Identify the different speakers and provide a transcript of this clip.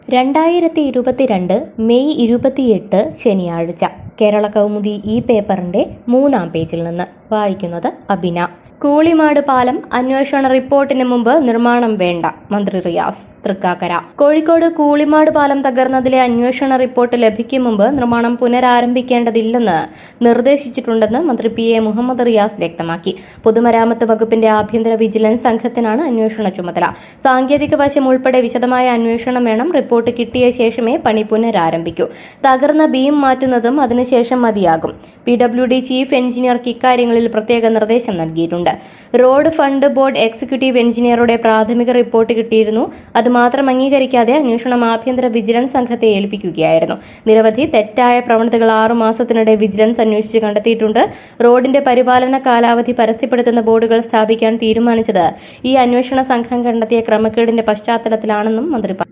Speaker 1: രണ്ടായിരത്തി ഇരുപത്തിരണ്ട് മെയ് ഇരുപത്തിയെട്ട് ശനിയാഴ്ച കേരള കൗമുദി ഈ പേപ്പറിന്റെ മൂന്നാം പേജിൽ നിന്ന് വായിക്കുന്നത് അബിന കൂളിമാട് പാലം അന്വേഷണ റിപ്പോർട്ടിന് മുമ്പ് നിർമ്മാണം വേണ്ട മന്ത്രി റിയാസ് തൃക്കാക്കര കോഴിക്കോട് കൂളിമാട് പാലം തകർന്നതിലെ അന്വേഷണ റിപ്പോർട്ട് ലഭിക്കും മുമ്പ് നിർമ്മാണം പുനരാരംഭിക്കേണ്ടതില്ലെന്ന് നിർദ്ദേശിച്ചിട്ടുണ്ടെന്ന് മന്ത്രി പി എ മുഹമ്മദ് റിയാസ് വ്യക്തമാക്കി പൊതുമരാമത്ത് വകുപ്പിന്റെ ആഭ്യന്തര വിജിലൻസ് സംഘത്തിനാണ് അന്വേഷണ ചുമതല സാങ്കേതിക വശം ഉൾപ്പെടെ വിശദമായ അന്വേഷണം വേണം റിപ്പോർട്ട് കിട്ടിയ ശേഷമേ പണി പുനരാരംഭിക്കൂ തകർന്ന ബീം മാറ്റുന്നതും അതിനുശേഷം മതിയാകും പി ഡബ്ല്യു ഡി ചീഫ് എഞ്ചിനീയർക്ക് ഇക്കാര്യങ്ങളിൽ പ്രത്യേക നിർദ്ദേശം നൽകിയിട്ടുണ്ട് റോഡ് ഫണ്ട് ബോർഡ് എക്സിക്യൂട്ടീവ് എഞ്ചിനീയറുടെ പ്രാഥമിക റിപ്പോർട്ട് കിട്ടിയിരുന്നു അത് മാത്രം അംഗീകരിക്കാതെ അന്വേഷണം ആഭ്യന്തര വിജിലൻസ് സംഘത്തെ ഏൽപ്പിക്കുകയായിരുന്നു നിരവധി തെറ്റായ പ്രവണതകൾ ആറു മാസത്തിനിടെ വിജിലൻസ് അന്വേഷിച്ച് കണ്ടെത്തിയിട്ടുണ്ട് റോഡിന്റെ പരിപാലന കാലാവധി പരസ്യപ്പെടുത്തുന്ന ബോർഡുകൾ സ്ഥാപിക്കാൻ തീരുമാനിച്ചത് ഈ അന്വേഷണ സംഘം കണ്ടെത്തിയ ക്രമക്കേടിന്റെ പശ്ചാത്തലത്തിലാണെന്നും മന്ത്രി പറഞ്ഞു